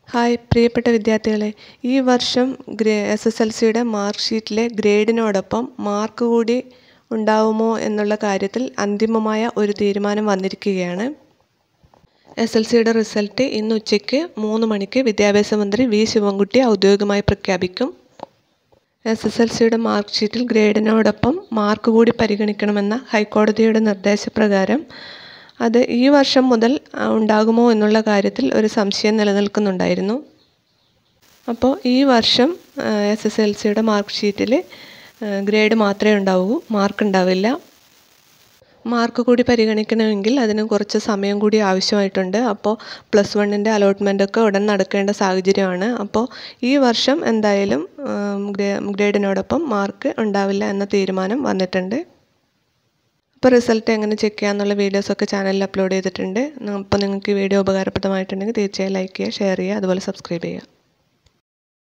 hi പ്രിയപ്പെട്ട വിദ്യാർത്ഥികളെ ഈ വർഷം ഗ്രേ എസ് എസ് എൽ സിയുടെ മാർക്ക് ഷീറ്റിലെ ഗ്രേഡിനോടൊപ്പം മാർക്ക് കൂടി ഉണ്ടാവുമോ എന്നുള്ള കാര്യത്തിൽ അന്തിമമായ ഒരു തീരുമാനം വന്നിരിക്കുകയാണ് എസ് എൽ സിയുടെ റിസൾട്ട് ഇന്ന് ഉച്ചയ്ക്ക് മൂന്ന് മണിക്ക് വിദ്യാഭ്യാസ മന്ത്രി വി ശിവൻകുട്ടി ഔദ്യോഗികമായി പ്രഖ്യാപിക്കും എസ് എസ് എൽ സിയുടെ മാർക്ക് ഷീറ്റിൽ ഗ്രേഡിനോടൊപ്പം മാർക്ക് കൂടി പരിഗണിക്കണമെന്ന ഹൈക്കോടതിയുടെ നിർദ്ദേശപ്രകാരം അത് ഈ വർഷം മുതൽ ഉണ്ടാകുമോ എന്നുള്ള കാര്യത്തിൽ ഒരു സംശയം നിലനിൽക്കുന്നുണ്ടായിരുന്നു അപ്പോൾ ഈ വർഷം എസ് എസ് എൽ സിയുടെ മാർക്ക് ഷീറ്റിൽ ഗ്രേഡ് മാത്രമേ ഉണ്ടാവൂ മാർക്ക് ഉണ്ടാവില്ല മാർക്ക് കൂടി പരിഗണിക്കണമെങ്കിൽ അതിന് കുറച്ച് സമയം കൂടി ആവശ്യമായിട്ടുണ്ട് അപ്പോൾ പ്ലസ് വണ്ണിൻ്റെ അലോട്ട്മെൻറ്റൊക്കെ ഉടൻ നടക്കേണ്ട സാഹചര്യമാണ് അപ്പോൾ ഈ വർഷം എന്തായാലും ഗ്രേഡിനോടൊപ്പം മാർക്ക് ഉണ്ടാവില്ല എന്ന തീരുമാനം വന്നിട്ടുണ്ട് അപ്പോൾ റിസൾട്ട് എങ്ങനെ ചെക്ക് ചെയ്യാമെന്നുള്ള വീഡിയോസൊക്കെ ചാനലിൽ അപ്ലോഡ് ചെയ്തിട്ടുണ്ട് അപ്പോൾ നിങ്ങൾക്ക് ഈ വീഡിയോ ഉപകാരപ്രദമായിട്ടുണ്ടെങ്കിൽ തീർച്ചയായും ലൈക്ക് ചെയ്യുക ഷെയർ ചെയ്യുക അതുപോലെ സബ്സ്ക്രൈബ് ചെയ്യുക